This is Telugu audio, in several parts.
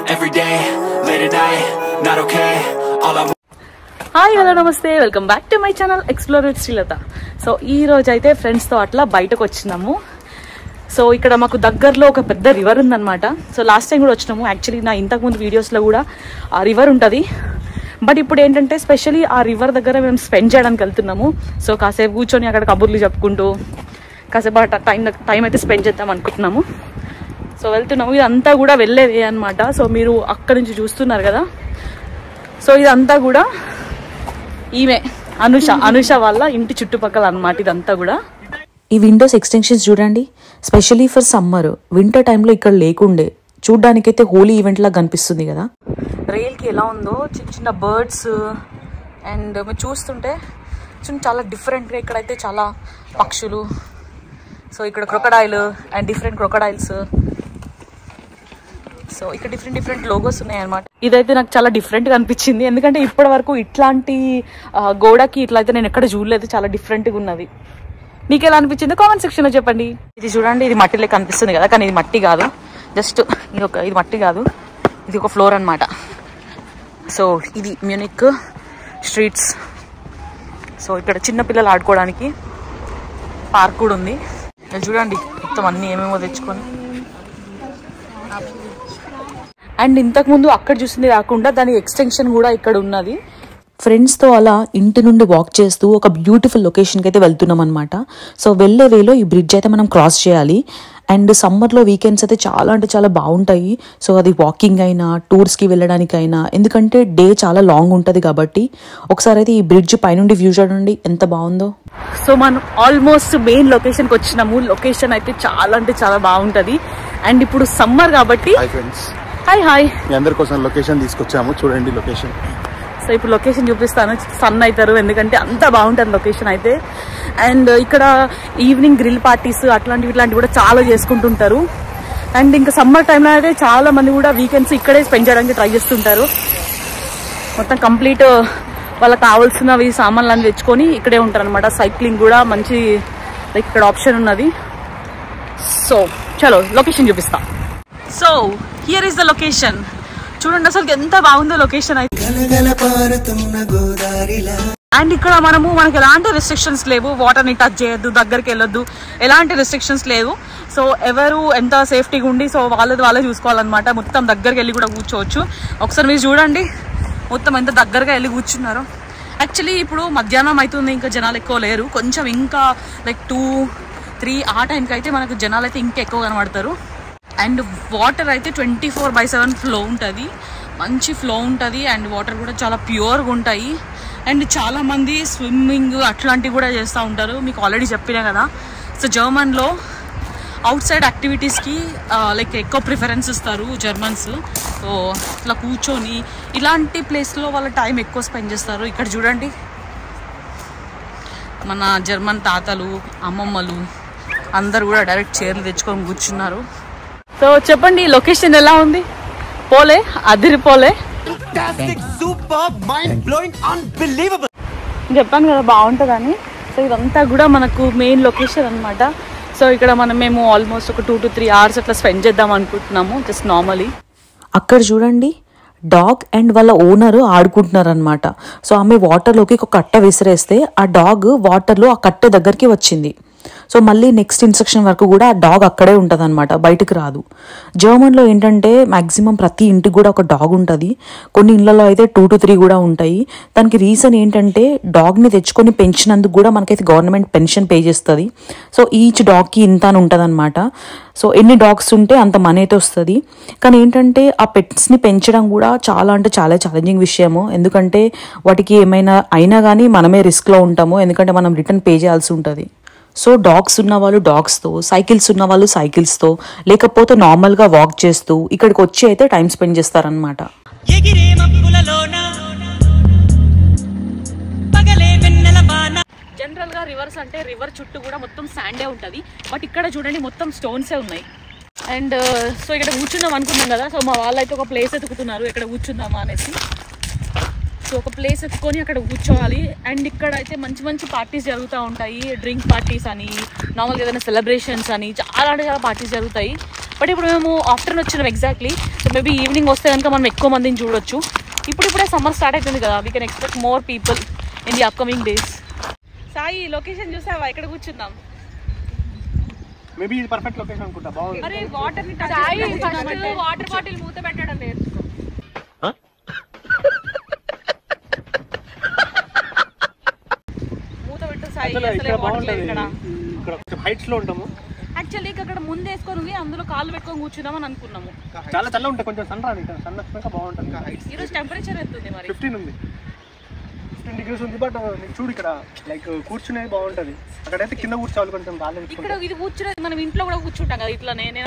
every day, late at night, not okay. All I hi hello నమస్తే welcome back to my channel explore with Srilatha so ఈ రోజు అయితే ఫ్రెండ్స్తో అట్లా బయటకు వచ్చినాము సో ఇక్కడ మాకు దగ్గరలో ఒక పెద్ద రివర్ ఉందన్నమాట సో లాస్ట్ టైం కూడా వచ్చినాము యాక్చువల్లీ నా ఇంతకుముందు వీడియోస్లో కూడా ఆ రివర్ ఉంటుంది బట్ ఇప్పుడు ఏంటంటే స్పెషలీ ఆ రివర్ దగ్గర మేము స్పెండ్ చేయడానికి వెళ్తున్నాము సో కాసేపు కూర్చొని అక్కడ కబుర్లు చెప్పుకుంటూ కాసేపు ఆ టైం టైం అయితే స్పెండ్ చేద్దాం అనుకుంటున్నాము సో వెళ్తున్నాము ఇదంతా కూడా వెళ్ళేది అనమాట సో మీరు అక్కడి నుంచి చూస్తున్నారు కదా సో ఇదంతా కూడా ఈమె అనుష అనుష వల్ల ఇంటి చుట్టుపక్కల అన్నమాట ఇదంతా కూడా ఈ విండోస్ ఎక్స్టెన్షన్స్ చూడండి స్పెషలీ ఫర్ సమ్మర్ వింటర్ టైంలో ఇక్కడ లేకుండే చూడ్డానికైతే హోలీ ఈవెంట్ లాగా కనిపిస్తుంది కదా రైల్కి ఎలా ఉందో చిన్న చిన్న బర్డ్స్ అండ్ మీరు చూస్తుంటే చిన్న చాలా డిఫరెంట్గా ఇక్కడైతే చాలా పక్షులు సో ఇక్కడ crocodile and different crocodiles so ఇక్కడ డిఫరెంట్ డిఫరెంట్ లోగోస్ ఉన్నాయి అనమాట ఇదైతే నాకు చాలా డిఫరెంట్గా అనిపించింది ఎందుకంటే ఇప్పటి వరకు ఇట్లాంటి ఆ, గోడకి ఇట్లా అయితే నేను ఎక్కడ చూడలేదు చాలా డిఫరెంట్గా ఉన్నది మీకు ఎలా అనిపించింది కామెంట్ సెక్షన్లో చెప్పండి ఇది చూడండి ఇది మట్టి లెక్క అనిపిస్తుంది కదా కానీ ఇది మట్టి కాదు జస్ట్ ఇది ఒక ఇది మట్టి కాదు ఇది ఒక ఫ్లోర్ అన్నమాట సో ఇది మ్యూనిక్ స్ట్రీట్స్ సో ఇక్కడ చిన్న పిల్లలు ఆడుకోవడానికి పార్క్ కూడా ఉంది ఇది చూడండి మొత్తం అన్ని ఏమేమో తెచ్చుకొని అండ్ ఇంతకుముందు అక్కడ చూసింది కాకుండా దాని ఎక్స్టెన్షన్ కూడా ఇక్కడ ఉన్నది ఫ్రెండ్స్తో అలా ఇంటి నుండి వాక్ చేస్తూ ఒక బ్యూటిఫుల్ లొకేషన్కి అయితే వెళ్తున్నాం అనమాట సో వెళ్ళే వేలో ఈ బ్రిడ్జ్ అయితే మనం క్రాస్ చేయాలి అండ్ సమ్మర్లో వీకెండ్స్ అయితే చాలా అంటే చాలా బాగుంటాయి సో అది వాకింగ్ అయినా టూర్స్కి వెళ్ళడానికైనా ఎందుకంటే డే చాలా లాంగ్ ఉంటుంది కాబట్టి ఒకసారి అయితే ఈ బ్రిడ్జ్ పైనుండి వ్యూ చూడండి ఎంత బాగుందో సో మనం ఆల్మోస్ట్ మెయిన్ లొకేషన్కి వచ్చినాము లొకేషన్ అయితే చాలా అంటే చాలా బాగుంటది అండ్ ఇప్పుడు సమ్మర్ కాబట్టి హాయ్ ఫ్రెండ్స్ హాయ్ హాయ్ మీ అందరి కోసం లొకేషన్ తీసుకొచ్చాము చూడండి లొకేషన్ సో ఇప్పుడు లొకేషన్ చూపిస్తాను సన్ అవుతారు ఎందుకంటే అంత బాగుంటుంది లొకేషన్ అయితే అండ్ ఇక్కడ ఈవినింగ్ గ్రిల్ పార్టీస్ అట్లాంటివి ఇట్లాంటివి కూడా చాలా చేసుకుంటుంటారు అండ్ ఇంకా సమ్మర్ టైంలో అయితే చాలా మంది కూడా వీకెండ్స్ ఇక్కడే స్పెండ్ చేయడానికి ట్రై చేస్తుంటారు మొత్తం కంప్లీట్ వాళ్ళకి కావాల్సినవి సామాన్లు అన్ని తెచ్చుకొని ఇక్కడే ఉంటారు అనమాట సైక్లింగ్ కూడా మంచి లైక్ ఇక్కడ ఆప్షన్ ఉన్నది సో చలో లొకేషన్ చూపిస్తా so here is the location చూడండి అసలు ఎంత బాగుందో లొకేషన్ అయితే అండ్ ఇక్కడ మనము మనకి ఎలాంటి రెస్ట్రిక్షన్స్ లేవు వాటర్ ని టచ్ చేయొద్దు దగ్గరికి వెళ్ళొద్దు ఎలాంటి రెస్ట్రిక్షన్స్ లేవు సో ఎవరు ఎంత సేఫ్టీగా ఉండి సో వాళ్ళది వాళ్ళే చూసుకోవాలన్నమాట మొత్తం దగ్గరికి వెళ్ళి కూడా కూర్చోవచ్చు ఒకసారి మీరు చూడండి మొత్తం ఎంత దగ్గరగా వెళ్ళి కూర్చున్నారు యాక్చువల్లీ ఇప్పుడు మధ్యాహ్నం అవుతుంది ఇంకా జనాలు ఎక్కువ లేరు కొంచెం ఇంకా లైక్ టూ త్రీ ఆ టైంకి అయితే మనకు జనాలు అయితే ఇంకా ఎక్కువ కనబడతారు అండ్ వాటర్ అయితే twenty four by seven flow ఉంటుంది మంచి ఫ్లో ఉంటుంది అండ్ వాటర్ కూడా చాలా ప్యూర్గా ఉంటాయి అండ్ చాలా మంది స్విమ్మింగ్ అట్లాంటివి కూడా చేస్తూ ఉంటారు మీకు ఆల్రెడీ చెప్పినా కదా సో జర్మన్లో అవుట్ సైడ్ యాక్టివిటీస్కి లైక్ ఎక్కువ ప్రిఫరెన్స్ ఇస్తారు జర్మన్స్ సో ఇట్లా కూర్చొని ఇలాంటి ప్లేస్లో వాళ్ళ టైం ఎక్కువ స్పెండ్ చేస్తారు ఇక్కడ చూడండి మన జర్మన్ తాతలు అమ్మమ్మలు అందరు కూడా డైరెక్ట్ చైర్లు తెచ్చుకొని కూర్చున్నారు సో చెప్పండి లొకేషన్ ఎలా ఉంది పోలే అదిరిపోలే చెప్పాను కదా బాగుంటుందని సో ఇదంతా కూడా మనకు మెయిన్ లొకేషన్ అన్నమాట సో ఇక్కడ మనం మేము ఆల్మోస్ట్ ఒక టూ టు త్రీ అవర్స్ అట్లా స్పెండ్ చేద్దాం అనుకుంటున్నాము జస్ట్ నార్మలీ అక్కడ చూడండి డాగ్ అండ్ వాళ్ళ ఓనర్ ఆడుకుంటున్నారు అనమాట సో ఆమె వాటర్లోకి ఒక కట్ట విసిరేస్తే ఆ డాగ్ వాటర్లో ఆ కట్టె దగ్గరికి వచ్చింది సో మళ్ళీ నెక్స్ట్ ఇన్స్ట్రక్షన్ వరకు కూడా ఆ డాగ్ అక్కడే ఉంటుంది అనమాట బయటకు రాదు జర్మన్లో ఏంటంటే మాక్సిమం ప్రతి ఇంటికి కూడా ఒక డాగ్ ఉంటుంది కొన్ని ఇళ్లలో అయితే టూ టు త్రీ కూడా ఉంటాయి దానికి రీజన్ ఏంటంటే డాగ్ని తెచ్చుకొని పెంచినందుకు కూడా మనకైతే గవర్నమెంట్ పెన్షన్ పే చేస్తుంది సో ఈచ్ డాగ్కి ఇంత అని ఉంటుంది సో ఎన్ని డాగ్స్ ఉంటే అంత మనీ అయితే వస్తుంది కానీ ఏంటంటే ఆ పెట్స్ని పెంచడం కూడా చాలా అంటే చాలా ఛాలెంజింగ్ విషయము ఎందుకంటే వాటికి ఏమైనా అయినా కానీ మనమే రిస్క్లో ఉంటాము ఎందుకంటే మనం రిటర్న్ పే చేయాల్సి ఉంటుంది సో డాగ్స్ ఉన్న వాళ్ళు డాగ్స్తో సైకిల్స్ ఉన్న వాళ్ళు సైకిల్స్తో లేకపోతే నార్మల్గా వాక్ చేస్తూ ఇక్కడికి వచ్చి అయితే టైం స్పెండ్ చేస్తారనమాట ఎగిరే మబ్బులలోన పగలే వెన్నెల బాణ జనరల్ గా రివర్స్ అంటే రివర్ చుట్టూ కూడా మొత్తం శాండే ఉంటది బట్ ఇక్కడ చూడండి మొత్తం స్టోన్సే ఉన్నాయి అండ్ సో ఇక్కడ కూర్చుందాం అనుకున్నాం కదా సో మా వాళ్ళు అయితే ఒక ప్లేస్ ఎతుకుతున్నారు ఇక్కడ కూర్చుందామా అనేసి సో ఒక ప్లేస్ ఎత్తుకొని అక్కడ కూర్చోవాలి అండ్ ఇక్కడ అయితే మంచి మంచి పార్టీస్ జరుగుతూ ఉంటాయి డ్రింక్ పార్టీస్ అని నార్మల్గా ఏదైనా సెలబ్రేషన్స్ అని చాలా అంటే చాలా పార్టీస్ జరుగుతాయి బట్ ఇప్పుడు మేము ఆఫ్టర్నూన్ వచ్చినాం ఎగ్జాక్ట్లీ సో మేబీ ఈవినింగ్ వస్తే కనుక మనం ఎక్కువ మందిని చూడొచ్చు ఇప్పుడు ఇప్పుడే సమ్మర్ స్టార్ట్ అవుతుంది కదా we can expect more people in the upcoming days Sai location చూసావా ఎక్కడ కూర్చుందాం మేబీ ఇది పర్ఫెక్ట్ లొకేషన్ అనుకుంటా బాగుంది అరే వాటర్ ని సాయి ఫస్ట్ వాటర్ బాటిల్ మూత పెట్టడం నేర్చుకో మూత పెట్టు సాయి అసలు అసలే ఇక్కడ వాటర్ లేదు బాగుంటది ఇక్కడ ఇక్కడ కొంచెం హైట్స్ లో ఉంటాము యాక్చువల్లీ అక్కడ ముందు వేసుకొని ఉంది అందులో కాళ్ళు పెట్టుకొని కూర్చుందామని అనుకున్నాము చాలా చల్ల ఉంటాయి కొంచెం సన్ రాదు ఇక్కడ సన్ వచ్చినాక బాగుంటుంది హైట్స్ ఈరోజు టెంపరేచర్ ఎంత ఉంది మరి ఫిఫ్టీన్ ఉంది ఫిఫ్టీన్ డిగ్రీస్ ఉంది బట్ నీకు చూడు ఇక్కడ లైక్ కూర్చునేది బాగుంటది అక్కడైతే కింద కూర్చోవాలి కొంచెం రాలేదు ఇక్కడ ఇది కూర్చునేది మనం ఇంట్లో కూడా కూర్చుంటాం కదా ఇట్లా నేను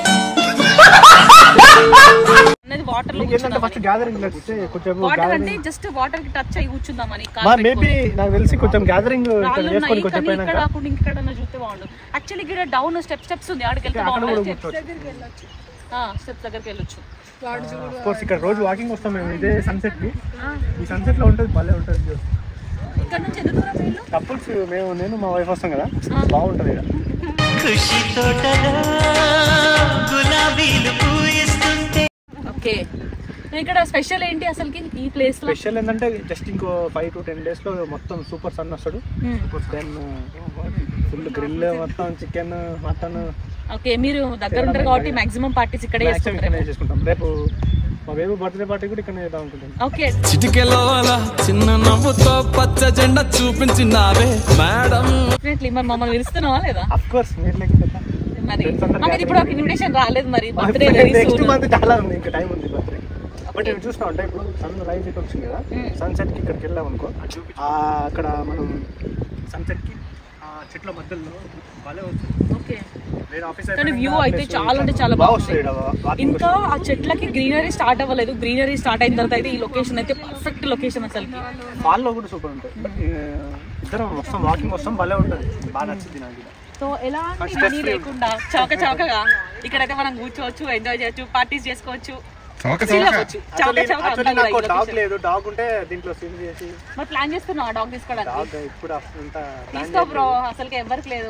అనేది వాటర్ లో ఏంటంటే ఫస్ట్ గ్యాదరింగ్ వచ్చి కొంచెం వాటర్ అంటే జస్ట్ వాటర్ కి టచ్ అయ్యి కూర్చుందామని మేబీ నాకు తెలిసి కొంచెం గ్యాదరింగ్ ఇక్కడ రాళ్ళు చేసుకొని ఉన్నాయి కొంచెం కానీ ఇక్కడ పోయినాక కాకుండా ఇంకెక్కడన్నా చూస్తే బాగుండు యాక్చువల్లీ ఇక్కడ డౌన్ స్టెప్ స్టెప్స్ ఉంది ఆడికి వెళ్తే అక్కడ కూడా బాగుంటుంది కూర్చోవచ్చు స్టెప్స్ దగ్గరికి వెళ్ళొచ్చు కోర్స్ ఇక్కడ రోజు వాకింగ్ వస్తాం మేము ఇదే సన్సెట్ కి ఈ సన్సెట్ లో ఉంటుంది భలే ఉంటుంది view. ఇక్కడ నుంచి ఎంత దూరం వెళ్ళు కపుల్స్ మేము నేను మా వైఫ్ వస్తాం కదా బాగుంటది ఇక్కడ ఖుషి తోటలో గులాబీలు పూయిస్తుంటే ఓకే ఇక్కడ స్పెషల్ ఏంటి అసలుకి ఈ ప్లేస్ లో స్పెషల్ ఏంటంటే జస్ట్ ఇంకో ఫైవ్ టు టెన్ డేస్ లో మొత్తం సూపర్ సన్ వస్తాడు దెన్ ఫుల్ గ్రిల్ మొత్తం చికెన్ మటన్ ఓకే మీరు దగ్గర ఉంటారు కాబట్టి మాక్సిమం పార్టీస్ ఇక్కడే చేసుకుంటారు చేసుకుంటాం రేపు మా బేబీ బర్త్డే పార్టీ కూడా ఇక్కడ చేద్దాం అనుకుంటున్నాం ఓకే చిటికెలోల చిన్న నవ్వుతో పచ్చ జెండా చూపించినావే మేడం డెఫినెట్లీ మరి మమ్మల్ని పిలుస్తున్నావా లేదా అఫ్ కోర్స్ మీరు లేకపోతే మరి Friends అందరు మాకు ఇప్పుడు ఒక ఇన్విటేషన్ రాలేదు మరి బర్త్డే నెక్స్ట్ మంత్ చాలా ఉంది ఇంకా టైం ఉంది బర్త్డే బట్ నేను చూస్తా ఉంటే ఇప్పుడు సన్ రైజ్ ఇటు వచ్చింది కదా సన్సెట్ కి ఇక్కడికి వెళ్ళాం అనుకో ఆ అక్కడ మనం సన్సెట్ కి ఆ చెట్ల మధ్యలో భలే వస్తుంది ఓకే నేను ఆఫీస్ కానీ వ్యూ అయితే చాలా అంటే చాలా బాగుంది ఇంకా ఆ చెట్లకి గ్రీనరీ స్టార్ట్ అవ్వలేదు గ్రీనరీ స్టార్ట్ అయిన తర్వాత అయితే ఈ లొకేషన్ అయితే పర్ఫెక్ట్ లొకేషన్ అసలుకి ఫాల్లో కూడా సూపర్ ఉంటుంది ఇద్దరం వస్తాం వాకింగ్ వస్తాం భలే ఉంటుంది బాగా నచ్చింది నాకు ఇది. సో ఎలాంటి మనీ లేకుండా చౌక చౌకగా ఇక్కడైతే మనం కూర్చోవచ్చు ఎంజాయ్ చేయొచ్చు పార్టీస్ చేసుకోవచ్చు chill అవ్వచ్చు. చౌక Actually- చౌక actually అంతా నాకు కూడా ఈ డాగ్ location. లేదు డాగ్ ఉంటే దీంట్లో సీన్ చేసి మరి ప్లాన్ చేస్తున్నావు డాగ్ తీసుకోవడానికి డాగ్ ఇప్పుడు అంత తీసుకో బ్రో అసలుకి ఎవరికి లేదు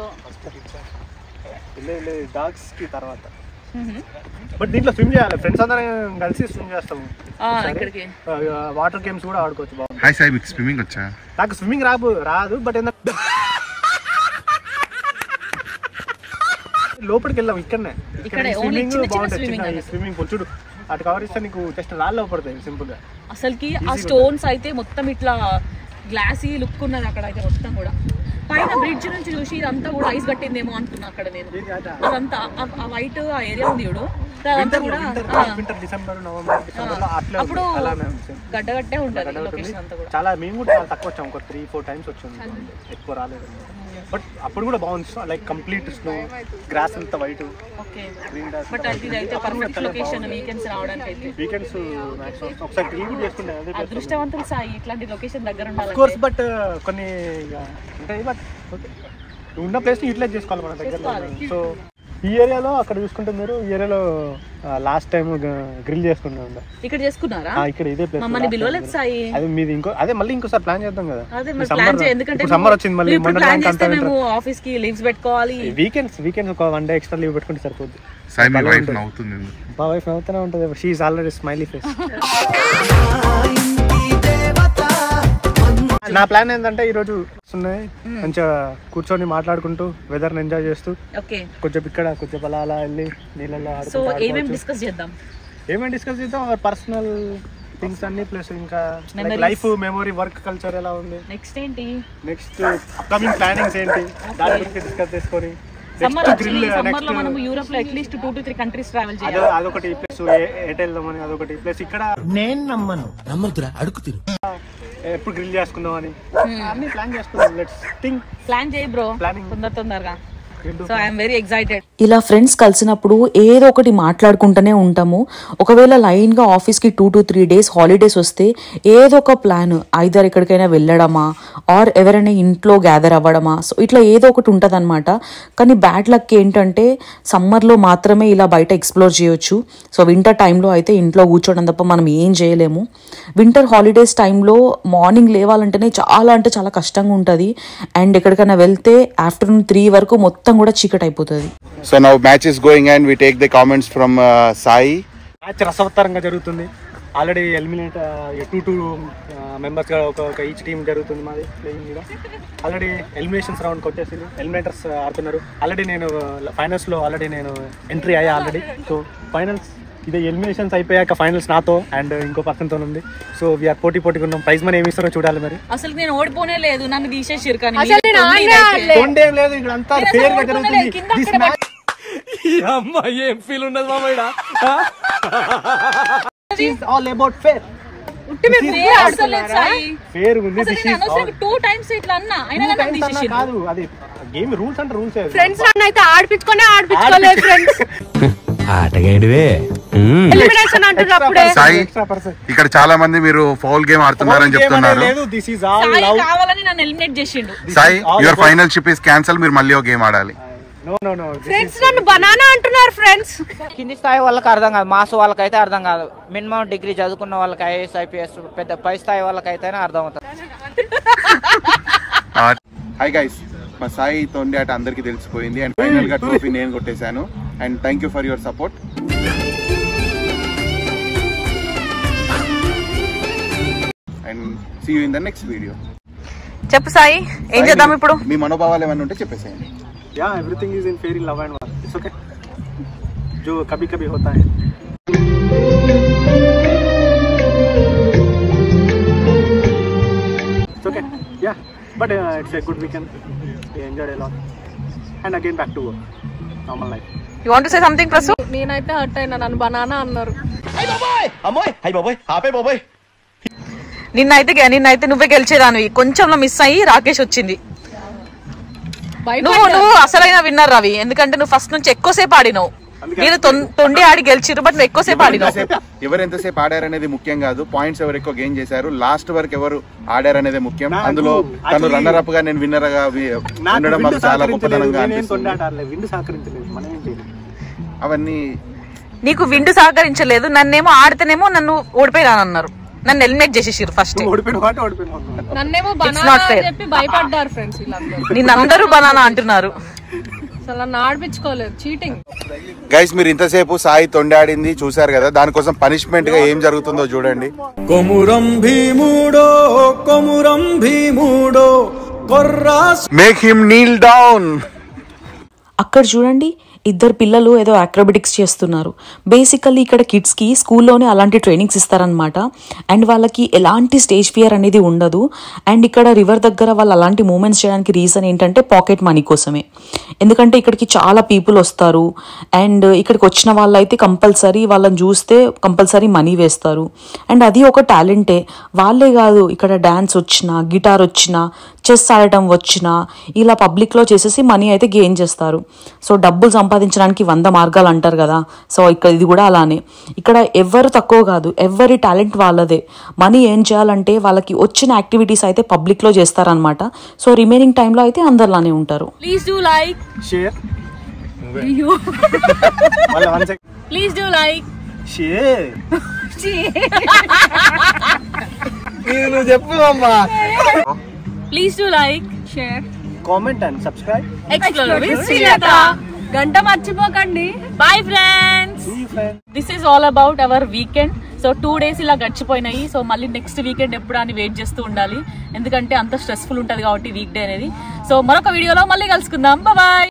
లేదు డాగ్స్ కి తర్వాత బట్ దీంట్లో స్విమ్ చేయాలి ఫ్రెండ్స్ అందరం కలిసి స్విమ్ చేస్తాము ఆ, ఇక్కడికి వాటర్ గేమ్స్ కూడా ఆడుకోవచ్చు బాగుంది హాయ్ సాయి మీకు స్విమ్మింగ్ వచ్చా నాకు స్విమ్మింగ్ రాదు రాదు బట్ ఏంటంటే లోపలికి వెళ్ళాం ఇక్కడనే ఇక్కడే, only స్విమ్మింగ్ చిన్న చిన్న బాగుంటుంది swimming చిన్న అన్నట్టు. స్విమ్మింగ్ పూల్ చూడు అటు కవర్ ఇస్తే నీకు జస్ట్ రాళ్ళు పడతాయి సింపుల్ గా అసలుకి ఆ స్టోన్స్ అయితే మొత్తం ఇట్లా గ్లాసీ లుక్ ఉన్నది అక్కడ అయితే మొత్తం కూడా పైన బ్రిడ్జ్ నుంచి చూసి ఇదంతా కూడా ఐస్ కట్టిందేమో అనుకున్నా అక్కడ నేను అదంతా ఆ- ఆ వైట్ ఆ ఏరియా ఉంది చూడు అదంతా కూడా ఆ, వింటర్ డిసెంబర్ నవంబర్ డిసెంబర్ లో అట్లా అప్పుడు ఉంది. అలానే ఉంది same. గడ్డగట్టే ఉంటుంది గడ్డ ఉంటుంది. లొకేషన్ అంతా కూడా చాలా మేము కూడా చాలా తక్కువ వచ్చాం ఒక త్రీ ఫోర్ టైమ్స్ వచ్చింది ఎక్కువ రాలేదు బట్ అప్పుడు కూడా బాగుంది లైక్ కంప్లీట్ స్నో గ్రాస్ అంతా white okay green grass but అది అయితే పర్ఫెక్ట్ లొకేషన్ వీకెండ్స్ రావడానికి అయితే వీకెండ్స్ మ్యాక్సిమం ఒకసారి డ్రిల్ కూడా చేసుకుంటే అదే అదృష్టవంతులు సాయి ఇట్లాంటి లొకేషన్ దగ్గర ఉండాలి కోర్స్ బట్ కొన్ని ఇక ఉంటాయి బట్ ఓకే ఉన్న ప్లేస్ యూటిలైజ్ చేసుకోవాలి మన దగ్గర సో ఈ ఏరియాలో అక్కడ చూసుకుంటే మీరు ఈ ఏరియాలో లాస్ట్ టైం గ్రిల్ చేసుకున్నాం ఇక్కడ చేసుకున్నారా ఇక్కడ ఇదే ప్లేస్ మమ్మల్ని పిలవలేదు సాయి అది మీది ఇంకో అదే మళ్ళీ ఇంకోసారి ప్లాన్ చేద్దాం కదా అదే మరి ప్లాన్ చేయ ఎందుకంటే సమ్మర్ వచ్చింది మళ్ళీ ఇప్పుడు మొన్న ప్లాన్ చేస్తే అంతా మేము ఆఫీస్ కి లీవ్స్ పెట్టుకోవాలి వీకెండ్స్ వీకెండ్స్ ఒక వన్ డే ఎక్స్ట్రా లీవ్ పెట్టుకుంటే సరిపోద్ది సాయి మీ భలే వైఫ్ ఉంటుంది. నవ్వుతుంది ఎందుకు? మా వైఫ్ నవ్వుతూనే ఉంటుంది షీఈ్ ఆల్రెడీ స్మైలీ ఫేస్ నా ప్లాన్ ఏంటంటే ఈరోజు ఉన్నాయి మంచిగా కూర్చొని మాట్లాడుకుంటూ వెదర్ని ఎంజాయ్ చేస్తూ ఓకే కొంచెం ఇక్కడ కొంచెం అలా అలా వెళ్ళి నీళ్ళలో సో ఆడుకుంటూ ఏమేమి ఆడుకోవచ్చు. డిస్కస్ చేద్దాం ఏమేమి డిస్కస్ చేద్దాం పర్సనల్ థింగ్స్ అన్ని ప్లస్ ఇంకా Memories. Life memory work culture ఎలా ఉంది నెక్స్ట్ ఏంటి నెక్స్ట్ అప్కమింగ్ ప్లానింగ్స్ ఏంటి దాని గురించి డిస్కస్ చేసుకొని summer next grill actually summer లో నెక్స్ట్ మనం యూరోప్ లో at least two to three countries travel అదో చేయాలి అదొకటి ప్లస్ ఎటు వెళ్దామని అదొకటి ప్లస్ ఇక్కడ నమ్మద్దురా అడుగు తిరు ఎప్పుడు గ్రిల్ చేసుకుందాం అని అన్ని ప్లాన్ చేసుకుందాం లెట్స్ థింక్ ప్లాన్ చేయి బ్రో Planning. తొందర తొందరగా సో ఐఎమ్ వెరీ ఎక్సైటెడ్ ఇలా ఫ్రెండ్స్ కలిసినప్పుడు ఏదో ఒకటి మాట్లాడుకుంటూనే ఉంటాము ఒకవేళ లైన్గా ఆఫీస్కి two to three days holidays వస్తే ఏదో ఒక ప్లాన్ ఐదర్ ఎక్కడికైనా వెళ్ళడమా ఆర్ ఎవరైనా ఇంట్లో గ్యాదర్ అవ్వడమా సో ఇట్లా ఏదో ఒకటి ఉంటుంది కానీ బ్యాడ్ లక్ ఏంటంటే సమ్మర్లో మాత్రమే ఇలా బయట ఎక్స్ప్లోర్ చేయొచ్చు సో వింటర్ టైంలో అయితే ఇంట్లో కూర్చోవడం తప్ప మనం ఏం చేయలేము వింటర్ హాలిడేస్ టైంలో మార్నింగ్ లేవాలంటేనే చాలా అంటే చాలా కష్టంగా ఉంటుంది అండ్ ఎక్కడికైనా వెళ్తే ఆఫ్టర్నూన్ త్రీ వరకు మొత్తం కూడా చీకటి అయిపోతుంది So now match is going and we take the comments from uh, Sai. Match రసవత్తరంగా జరుగుతుంది already eliminate two two members ఒక ఒక ఈచ్ టీమ్ జరుగుతుంది మాది ప్లేయింగ్ మీద ఆల్రెడీ ఎలిమినేషన్స్ రౌండ్కి వచ్చేసి ఎలిమినేటర్స్ ఆడుతున్నారు ఆల్రెడీ నేను ఫైనల్స్లో ఆల్రెడీ నేను ఎంట్రీ అయ్యా ఆల్రెడీ సో ఫైనల్స్ ఇది ఎలిమినేషన్స్ అయిపోయాక ఫైనల్స్ నాతో అండ్ ఇంకో పర్సన్తో ఉంది సో వీఆర్ పోటీ పోటీగా ఉన్నాం ప్రైజ్ మనీ ఏమి ఇస్తారో చూడాలి మరి అసలు నేను ఓడిపోనే లేదు నన్ను తీసేసిరు కానీ అసలు నేను ఆడనే ఆడలే. తొండేం లేదు ఇక్కడ అంతా నేను అసలు ఫేర్గా ఓడిపోనే జరుగుతుంది లేదు. కింద This అక్కడ match అమ్మ ఏం ఫీల్ ఉండదు మామయ్య is all about fair. Fair ఉంది అసలు దిస్ నేను ఈస్ అనవసరంగా టూ టైమ్స్ ఇట్లా అన్నా అయినా కానీ నన్ను తీసేసిరు కాదు అది గేమ్ రూల్స్ అంటే రూల్స్ ఫ్రెండ్స్ నన్ను అయితే ఆడిపించుకొని ఆడిపించుకోలేదు ఫ్రెండ్స్ ఆటగాడివే ఎలిమినేషన్ అంటారు అప్పుడే Sai, ఎక్స్ట్రా పర్సన్ ఇక్కడ చాలా మంది మీరు ఫౌల్ గేమ్ ఆడుతున్నారని చెప్తున్నారు లేదు this is all Sai love కావాలని నన్ను ఎలిమినేట్ చేసిండు Sai your final ship is cancel మీరు మళ్ళీ ఒక గేమ్ ఆడాలి నో నో నో ఫ్రెండ్స్ నన్ను బనానా అంటున్నారు ఫ్రెండ్స్ కింది స్థాయి వాళ్ళకి అర్థం కాదు మాస్ వాళ్ళకైతే అర్థం కాదు మినిమం డిగ్రీ చదువుకున్న వాళ్ళకి ఐఏఎస్ ఐపీఎస్ పెద్ద పై స్థాయి వాళ్ళకైతేనే అర్థం అవుతుంది హాయ్ గైస్ మా సాయి తొండి ఆట అందరికి తెలిసిపోయింది అండ్ ఫైనల్ గా ట్రోఫీ నేను కొట్టేశాను and thank you for your support and see you in the next video చెప్పు సాయి ఏం చేద్దాం ఇప్పుడు మీ మనోభావాలు ఏమైనా ఉంటే చెప్పేసేయండి या everything is in fair in love and war it's okay जो कभी कभी होता है It's okay. Yeah, but uh, it's a good weekend. We enjoyed a lot. And again back to work. Normal life. You want say something Prasu నేనైతే హర్ట్ అయినా నన్ను బనానా అన్నారు నిన్నైతే గె- నిన్నైతే నువ్వే గెలిచేదానివి కొంచెంలో మిస్ అయ్యి రాకేష్ వచ్చింది నువ్వు నువ్వు అసలైన విన్నర్ రవి ఎందుకంటే నువ్వు ఫస్ట్ నుంచి ఎక్కువసేపు ఆడినావు నేను తొం- తొండి ఆడి గెలిచిరు బట్ నువ్వు ఎక్కువసేపు ఆడినావు ఎంతసేపు- ఎవరు ఎంతసేపు ఆడారనేది ముఖ్యం కాదు పాయింట్స్ ఎవరు ఎక్కువ గెయిన్ చేశారు లాస్ట్ వరకు ఎవరు ఆడారనేది ముఖ్యం నాకు అందులో తను actually- రన్నర్ అప్ గా నేను విన్నర్ గా వి- నాకు ఉండడం విండు మాకు చాలా సహకరించలేదు గొప్పతనంగా నేనేం అనిపిస్తుంది కొన్నాడాడలేదు విండు సహకరించలేదు మనం ఏం చేయలేదు అవన్నీ నీకు విండు సహకరించలేదు నన్నేమో ఆడితేనేమో నన్ను ఓడిపోయినానన్నారు నన్ను ఎలిమినేట్ చేసేసారు ఫస్ట్ నువ్వు ఓడిపోయిన వాటి ఓడిపోయిన నన్నేమో not బనానా fair. అని చెప్పి భయపడ్డారు ఫ్రెండ్స్ వీళ్ళందరూ నిన్ను అందరూ బనానా అంటున్నారు అసలు నన్ను ఆడిపించుకోలేదు చీటింగ్ గైస్ మీరు ఇంతసేపు సాయి తొండాడింది చూశారు కదా దానికోసం పనిష్మెంట్ గా ఏం జరుగుతుందో చూడండి కొమురం భీముడో కొమురం భీముడో కొర్రాస్ మేక్ హిమ్ నీల్ డౌన్ అక్కడ చూడండి ఇద్దరు పిల్లలు ఏదో అక్రోబెటిక్స్ చేస్తున్నారు బేసికల్లీ ఇక్కడ కిడ్స్కి స్కూల్లోనే అలాంటి ట్రైనింగ్స్ ఇస్తారనమాట అండ్ వాళ్ళకి ఎలాంటి స్టేజ్ ఫియర్ అనేది ఉండదు అండ్ ఇక్కడ రివర్ దగ్గర వాళ్ళు అలాంటి మూమెంట్స్ చేయడానికి రీజన్ ఏంటంటే పాకెట్ మనీ కోసమే ఎందుకంటే ఇక్కడికి చాలా పీపుల్ వస్తారు అండ్ ఇక్కడికి వచ్చిన వాళ్ళైతే కంపల్సరీ వాళ్ళని చూస్తే కంపల్సరీ మనీ వేస్తారు అండ్ అది ఒక టాలెంటే వాళ్ళే కాదు ఇక్కడ డ్యాన్స్ వచ్చినా గిటార్ వచ్చినా చెస్ ఆడటం వచ్చినా ఇలా పబ్లిక్లో చేసేసి మనీ అయితే గెయిన్ చేస్తారు సో డబ్బులు సంపాదించడానికి వంద మార్గాలు అంటారు కదా సో ఇక్కడ ఇది కూడా అలానే ఇక్కడ ఎవ్వరు తక్కువ కాదు ఎవరి టాలెంట్ వాళ్ళదే మనీ ఏం చేయాలంటే వాళ్ళకి వచ్చిన యాక్టివిటీస్ అయితే పబ్లిక్లో చేస్తారనమాట సో రిమైనింగ్ టైంలో అయితే అందరిలానే ఉంటారు ప్లీజ్ డూ లైక్ షేర్ మళ్ళీ one second please do like share నువ్వు చెప్పు అమ్మా please do like share comment and subscribe గంట మర్చిపోకండి bye friends this is all about our weekend so two days ఇలా గడిచిపోయినాయి సో మళ్ళీ నెక్స్ట్ వీకెండ్ ఎప్పుడు అని వెయిట్ చేస్తూ ఉండాలి ఎందుకంటే అంత స్ట్రెస్ఫుల్ ఉంటుంది కాబట్టి వీక్ డే అనేది సో మరొక వీడియోలో మళ్ళీ కలుసుకుందాం బాయ్